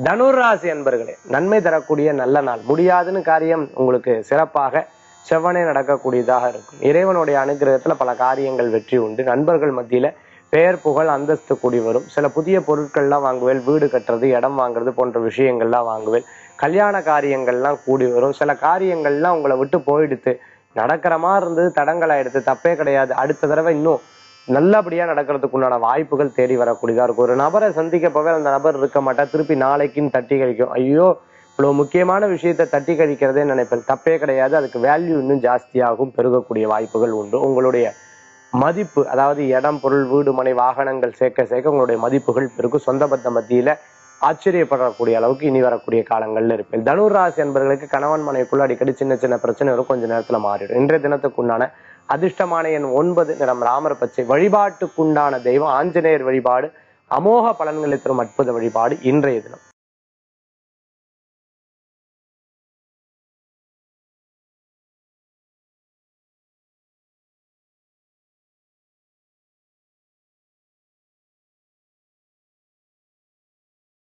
தனுர் ராசி அன்பர்களே நன்மை தரக்கூடிய நல்ல நாள் முடியாதுன்னு காரியம் உங்களுக்கு சிறப்பாக செவ்வனே நடக்கக்கூடியதாக இருக்கும் இறைவனுடைய அனுகிரகத்துல பல காரியங்கள் வெற்றி உண்டு நண்பர்கள் மத்தியில பெயர் புகழ் அந்தஸ்து கூடி வரும் சில புதிய பொருட்கள்லாம் வாங்குவேல் வீடு கட்டுறது இடம் வாங்குறது போன்ற விஷயங்கள்லாம் வாங்குவேல் கல்யாண காரியங்கள்லாம் கூடி வரும் சில காரியங்கள்லாம் உங்களை விட்டு போயிடுத்து நடக்கிற மாதிரி இருந்தது தடங்கள் ஆயிடுத்து தப்பே கிடையாது அடுத்த தடவை இன்னும் நல்லபடியா நடக்கிறதுக்கு உண்டான வாய்ப்புகள் தேடி வரக்கூடியதா இருக்கும் ஒரு நபரை சந்திக்க போவே அந்த நபர் இருக்க மாட்டா திருப்பி நாளைக்குன்னு தட்டி கழிக்கும் ஐயோ இவ்வளவு முக்கியமான விஷயத்தை தட்டி கழிக்கிறதே நினைப்பேன் தப்பே கிடையாது அதுக்கு வேல்யூ இன்னும் ஜாஸ்தியாகும் பெருகக்கூடிய வாய்ப்புகள் உண்டு உங்களுடைய மதிப்பு அதாவது இடம் பொருள் வீடு மனை வாகனங்கள் சேர்க்க சேர்க்க உங்களுடைய மதிப்புகள் பெருக்கும் சொந்த பத்த மத்தியில ஆச்சரியப்படக்கூடிய அளவுக்கு இனி வரக்கூடிய காலங்கள்ல இருப்பேன் தனுர் ராசி என்பவர்களுக்கு கணவன் மனைவிக்குள்ள அடிக்கடி சின்ன சின்ன பிரச்சனை வரும் கொஞ்ச நேரத்துல மாறிடும் இன்றைய தினத்துக்குண்டான அதிர்ஷ்டமான எண் ஒன்பது நிறம் ராமர் பச்சை வழிபாட்டுக்குண்டான தெய்வம் ஆஞ்சநேயர் வழிபாடு அமோக பலன்களை தரும் அற்புத வழிபாடு இன்றைய தினம்